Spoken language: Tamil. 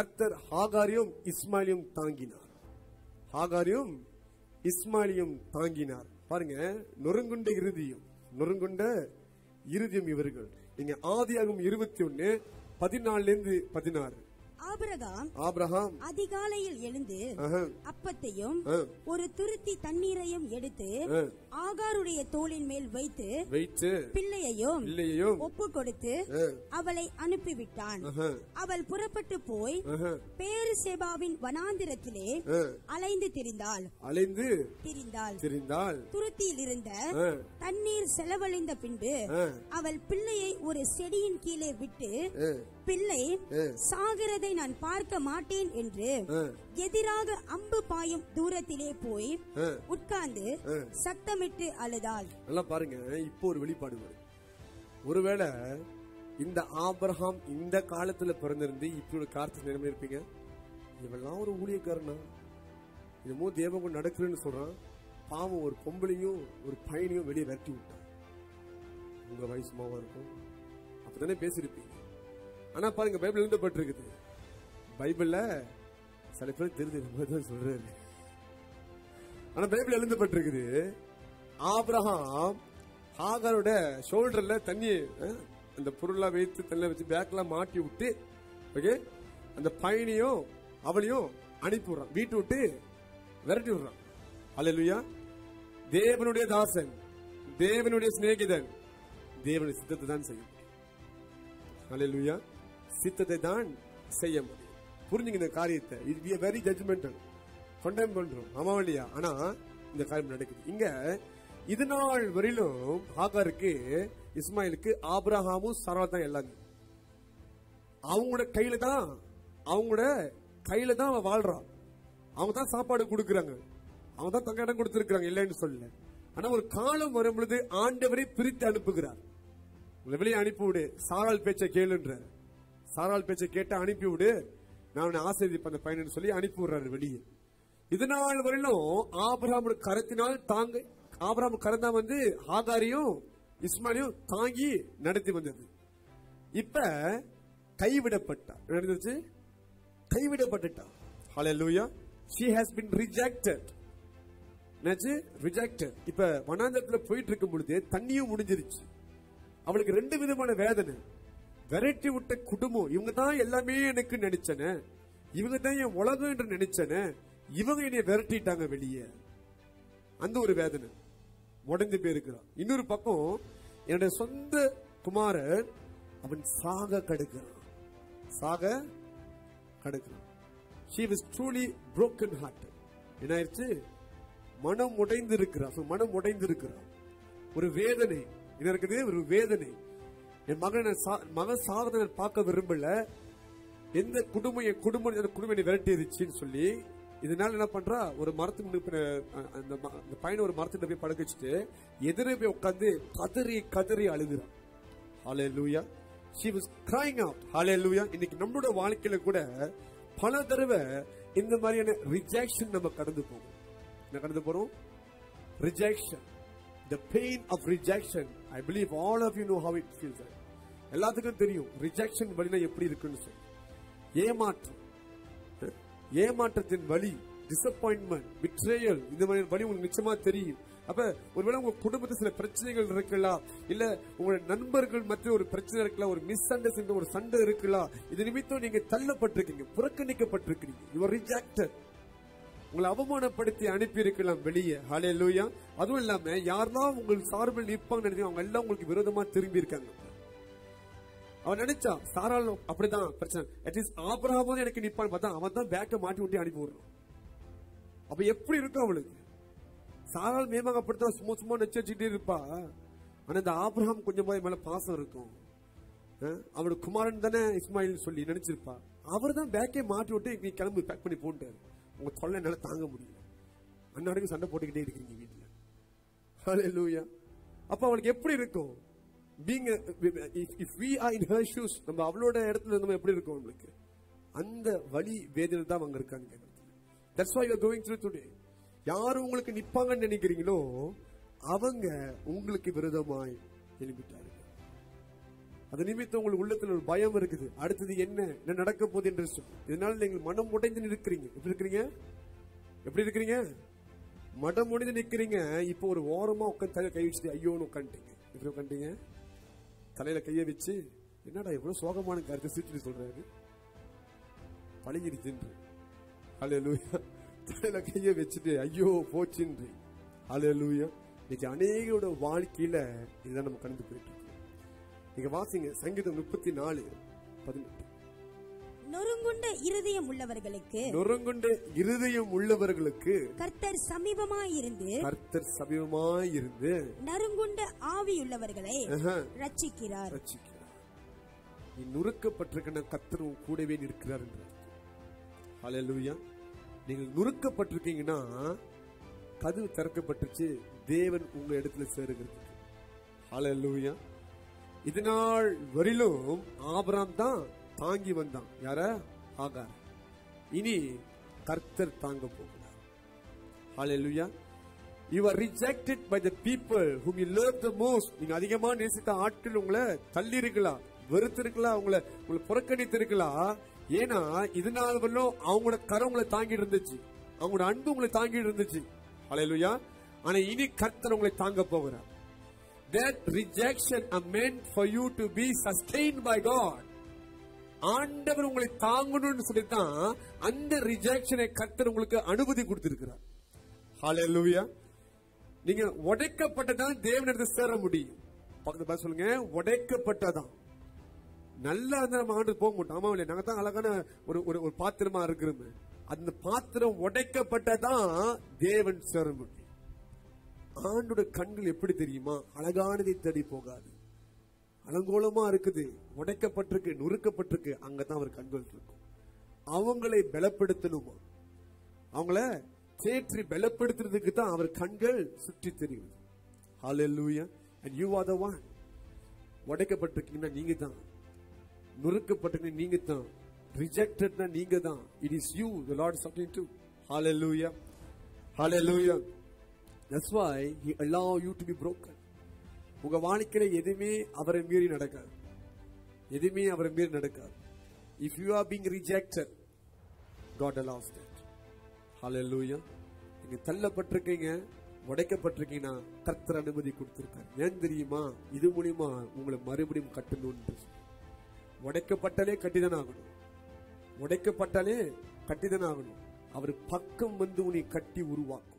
கர்த்தர் ஹாகாரையும் இஸ்மாயிலையும் தாங்கினார் ஹாகாரையும் இஸ்மாயிலையும் தாங்கினார் பாருங்க நொறுங்குண்ட இறுதியும் நொறுங்குண்ட இறுதியும் இவர்கள் நீங்க ஆதியாகும் இருபத்தி ஒன்னு பதினாலுல இருந்து பதினாறு ஆபிரகாம் ஆபிரகாம் அதிகாலையில் எழுந்து ஆஹா, அப்பத்தையும் ஆ, ஒரு துருத்தி தண்ணீரையும் எடுத்து ஆ, ஆகாருடைய தோளின் மேல் வைத்து வைத்து பிள்ளையையும் இல்லையையும் ஒப்பு கொடுத்து ஆ, அவளை அனுப்பிவிட்டான் ஆஹா, அவள் புறப்பட்டு போய் ஆஹா, பேரு செபாவின் வனாந்திரத்திலே ஆ. அலைந்து திரிந்தாள் அலைந்து திரிந்தாள் தெரிந்தால் துருத்தியில் இருந்த ஆ, தண்ணீர் செலவழிந்த பின்பு ஆ, அவள் பிள்ளையை ஒரு செடியின் கீழே விட்டு ஆ, பிள்ளை ஆ, சாகிறதை நான் பார்க்க மாட்டேன் என்று ஆ, எதிராக அம்பு பாயும் தூரத்திலே போய் ஆ. உட்கார்ந்து ஆ. சத்தமிட்டு அழுதாள் நல்லா பாருங்க இப்போ ஒரு வெளிப்பாடு வரும் ஒருவேளை இந்த ஆபிரகாம் இந்த காலத்துல பிறந்திருந்து இப்படி ஒரு காலத்துல நிலைமை இருப்பீங்க இவெல்லாம் ஒரு ஊழியக்காரனா என்னமோ தேவகம் நடக்குதுன்னு சொல்றான் பாவம் ஒரு பொம்பளையும் ஒரு பையனையும் வெளியே விரட்டி விட்டான் உங்க வயசு மாவா இருக்கும் அப்பதானே பேசியிருப்பீங்க ஆனா பாருங்க பைபிள் எழுதப்பட்டிருக்குது பைபிள்ல சில பேர் தெரிஞ்சு தான் சொல்றாரு ஆனா பைபிள் எழுதப்பட்டிருக்குது ஆபிரகாம் ஹாகரோட ஷோல்டர்ல தண்ணி அஹ், அந்த பொருளா வைத்து தண்ணில வச்சு பேக்ல மாட்டி விட்டு ஓகே அந்த பையனையும் அவளையும் அனுப்பி விடுறான் வீட்டு விட்டு விரட்டி விடுறான் அல்லேலூயா தேவனுடைய தாசன் தேவனுடைய சிநேகிதன் தேவனுடைய சித்தத்தை தான் செய்ய முடியும் அல்லேலூயா சித்தத்தை தான் செய்ய முடியும் புரிஞ்சுங்க இந்த காரியத்தை இது வெரி ஜட்ஜ்மெண்டல் கொண்டேம் பண்றோம் ஆமா இல்லையா ஆனா இந்த காரியம் நடக்குது இங்க இது நாள் வரையிலும் ஹாகாருக்கு இஸ்மாயிலுக்கு ஆபிரகாமும் சரா தான் எல்லாமே அவங்களோட கையில தான் அவங்களோட கையில தான் அவன் வாழ்றான் அவங்க தான் சாப்பாடு கொடுக்கறாங்க அவங்க தான் தங்க இடம் கொடுத்திருக்காங்க இல்லைன்னு சொல்லல ஆனா ஒரு காலம் வரும் பொழுது ஆண்டவரை பிரித்து அனுப்புகிறார் உங்களை வெளியே அனுப்பிவிடு சாரால் பேச்சை கேளுன்ற சாரால் பேச்சை கேட்டு அனுப்பிவிடு நான் அவனை ஆசிரியப்ப அந்த பையன் சொல்லி அனுப்பி விடுறாரு வெளியே இது நாள் வரையிலும் ஆபிரகாம் கரத்தினால் தாங்க ஆபிரகாம் கரம் தான் வந்து ஆகாரியும் இஸ்மாயிலையும் தாங்கி நடத்தி வந்தது இப்ப கைவிடப்பட்டா என்ன நடந்துச்சு கைவிடப்பட்டுட்டா ஹalleluya she has been rejected என்னாச்சு ரிஜெக்டட் இப்ப வனாந்தரத்துல போயிட்டு இருக்கும் பொழுது தண்ணியும் முடிஞ்சிருச்சு அவளுக்கு ரெண்டு விதமான வேதனை விரட்டி விட்ட குடும்பம் இவங்க தான் எல்லாமே எனக்கு நினைச்சன இவங்க தான் என் உலகம் என்று நினைச்சன இவங்க என்னைய விரட்டிட்டாங்க வெளியே அந்த ஒரு வேதனை உடைந்து போயிருக்கிறான் இன்னொரு பக்கம் என்னுடைய சொந்த குமாரன் அவன் சாக கடுக்கிறான் சாக கடுக்கிறான் she was truly broken heart என்ன ஆயிடுச்சு மனம் உடைந்து இருக்கிறார் மனம் உடைந்து இருக்கிறார் ஒரு வேதனை என்ன இருக்குது ஒரு வேதனை என் மகனை சா- மகன் சாதனை நான் பார்க்க விரும்பல எந்த குடும்பம் என் குடும்பம் என் குடும்பம் என்னை விரட்டிருச்சுன்னு சொல்லி இதனால என்ன பண்றா ஒரு மரத்துக்கு முன்னுக்கு பின்ன- அ- அந்த ம- அந்த பையனை ஒரு மரத்துல போய் படுக்க வச்சுட்டு எதிரே போய் உட்காந்து கதறி கதறி அழுகுறான் ஹalleluya she was crying out hallelujah இன்னைக்கு நம்மளோட வாழ்க்கையில கூட பல தடவை இந்த மாதிரியான ரிஜெக்ஷன் நம்ம கடந்து போகும் என்ன கடந்து போறோம் rejection the pain of rejection i believe all of you know how it feels like. எல்லாத்துக்கும் தெரியும் ரிஜெக்ஷன் வழினா எப்படி இருக்குன்னு சொல்லி ஏமாற்றம் அஹ், ஏமாற்றத்தின் வழி டிசப்பாயின்மெண்ட் betrayal இந்த மாதிரி வழி உங்களுக்கு நிச்சயமா தெரியும் அப்ப ஒருவேளை உங்க குடும்பத்துல சில பிரச்சனைகள் இருக்கலாம் இல்ல உங்க நண்பர்கள் மத்திய ஒரு பிரச்சனை இருக்கலாம் ஒரு மிஸ் அண்டர்ஸ்டாண்டிங் ஒரு சண்டை இருக்கலாம் இது நிமித்தம் நீங்க தள்ளப்பட்டிருக்கீங்க புறக்கணிக்கப்பட்டிருக்கீங்க யூ ரிஜெக்டட் உங்களை அவமானப்படுத்தி அனுப்பி இருக்கலாம் வெளியே ஹாலே லூயா அதுவும் இல்லாம யாரெல்லாம் உங்கள் சார்பில் நிற்பாங்க நினைச்சு அவங்க எல்லாம் உங்களுக்கு விரோதமா திரும்பி இருக்காங்க அவன் நினைச்சான் சாரால் அப்படிதான் பிரச்சனை அட்லீஸ்ட் ஆபராமும் எனக்கு நிப்பான்னு பார்த்தா அவன் தான் பேக்கை மாட்டி விட்டு அனுப்பி விடுறான் அப்ப எப்படி இருக்கும் அவளுக்கு சாரால் மேமாக அப்படித்தான் சும்மா சும்மா நச்சு வச்சுக்கிட்டே இருப்பா ஆனா இந்த ஆபிரகாம் கொஞ்சம் போய் மேல பாசம் இருக்கும் அஹ், அவனோட குமாரன் தானே இஸ்மாயில் சொல்லி நினைச்சிருப்பா அவர் தான் பேக்கே மாட்டி விட்டு நீ கிளம்பி பேக் பண்ணி போன்ட்டாரு உங்க தொல்லை என்னால தாங்க முடியல அன்னாடிக்கு சண்டை போட்டுக்கிட்டே இருக்கீங்க வீட்டுல ஹalleluya அப்ப அவளுக்கு எப்படி இருக்கும் being if we are in her shoes நம்ம அவளோட இடத்துல நம்ம எப்படி இருக்கும் நம்மளுக்கு அந்த வழி வேதனை தான் அவங்க இருக்காங்க கேட்கறது that's why you going through today யார் உங்களுக்கு நிப்பாங்கன்னு நினைக்கிறீங்களோ அவங்க உங்களுக்கு விரோதமாய் எழுப்பிட்டார்கள் அது நிமித்தம் உங்களுக்கு உள்ளத்துல ஒரு பயம் இருக்குது அடுத்தது என்ன என்ன நடக்க போகுது என்று சொல்லி இதனால நீங்கள் மனம் உடைந்து நிற்கிறீங்க எப்படி இருக்கிறீங்க எப்படி இருக்கிறீங்க மடம் முடிந்து நிக்கிறீங்க இப்போ ஒரு ஓரமா உட்காந்து தலையில கை வச்சுட்டு ஐயோன்னு உட்காந்துட்டீங்க எப்படி உட்காந்துட்டீங்க தலையில கையை வச்சு என்னடா இவ்வளவு சோகமான கருத்தை சிரிச்சுட்டு சொல்றாரு பழகிடுச்சுன்று ஹalleluya தலையில கையை வச்சுட்டு ஐயோ போச்சுன்று ஹalleluya இன்னைக்கு அநேகரோட வாழ்க்கையில இதுதான் நம்ம கடந்து போயிட்டு இருக்கோம் நீங்க வாசிங்க சங்கீதம் முப்பத்தி நாலு பதினெட்டு நொறுங்குண்ட இருதயம் உள்ளவர்களுக்கு நொறுங்குண்ட இருதயம் உள்ளவர்களுக்கு கர்த்தர் சமீபமாயிருந்து கர்த்தர் சமீபமாய் இருந்து நறுங்குண்ட ஆவியுள்ளவர்களை ஆஹா, ரட்சிக்கிறார் ரட்சிக்கிறார் நீ நுறுக்கப்பட்டிருக்கிற கர்த்தர் உன் கூடவே நிற்கிறார் என்றார் ஹalleluya நீங்கள் நுறுக்கப்பட்டிருக்கீங்கன்னா கதவு திறக்கப்பட்டுச்சு தேவன் உங்க இடத்துல சேருகிறது ஹalleluya இது நாள் வரிலும் ஆபிராம் தான் தாங்கி வந்தான் யார ஆகார் இனி கர்த்தர் தாங்க போகிறார் ஹalleluya you are rejected by the people whom you love the most நீங்க அதிகமா நேசித்த ஆட்கள் உங்களை தள்ளி இருக்கலாம் வெறுத்து இருக்கலாம் உங்களை உங்களை புறக்கணித்து இருக்கலாம் ஏன்னா இது நாள் வரலும் அவங்களோட கரம் உங்களை தாங்கிட்டு இருந்துச்சு அவங்களோட அன்பு உங்களை தாங்கிட்டு இருந்துச்சு ஹalleluya ஆனா இனி கர்த்தர் உங்களை தாங்க போகிறார் that rejection are meant for you to be sustained by God ஆண்டவர் உங்களை தாங்கணும்னு சொல்லித்தான் அந்த ரிஜெக்ஷனை கர்த்தர் உங்களுக்கு அனுமதி கொடுத்திருக்கிறார் ஹalleluya நீங்க உடைக்கப்பட்டதான் தேவனிடத்தை சேர முடியும் பக்கத்து பார்த்து சொல்லுங்க உடைக்கப்பட்டதான் நல்லா இருந்தா நம்ம ஆண்டு போக மாட்டோம் ஆமா இல்லையா நாங்க தான் அழகான ஒரு ஒரு ஒரு பாத்திரமா இருக்கிறோம் அந்த பாத்திரம் உடைக்கப்பட்டதான் தேவன் சேர முடியும் ஆண்டோட கண்கள் எப்படி தெரியுமா அழகானதை தேடி போகாது அலங்கோலமா இருக்குது உடைக்கப்பட்டிருக்கு நொறுக்கப்பட்டிருக்கு அங்கதான் அவர் கண்கள் இருக்கும் அவங்களை பலப்படுத்தணுமா அவங்கள தேற்றி பலப்படுத்துறதுக்கு தான் அவர் கண்கள் சுற்றி தெரியுது ஹalleluya and you are the one உடைக்கப்பட்டிருக்கீங்கன்னா நீங்க தான் நொறுக்கப்பட்டிருக்கீங்க நீங்க தான் ரிஜெக்டட்னா நீங்க தான் it is you the lord is talking to hallelujah hallelujah that's why he allow you to be broken உங்க வாழ்க்கையில எதுவுமே அவரை மீறி நடக்காது எதுவுமே அவரை மீறி நடக்காது if you are being rejected God allows that hallelujah நீங்க தள்ளப்பட்டிருக்கீங்க உடைக்கப்பட்டிருக்கீங்கன்னா கர்த்தர் அனுமதி கொடுத்திருக்காரு ஏன் தெரியுமா இது மூலியமா உங்களை மறுபடியும் கட்டணும்னு உடைக்கப்பட்டாலே கட்டிதான் ஆகணும் உடைக்கப்பட்டாலே கட்டிதான் ஆகணும் அவர் பக்கம் வந்து உன்னை கட்டி உருவாக்கும்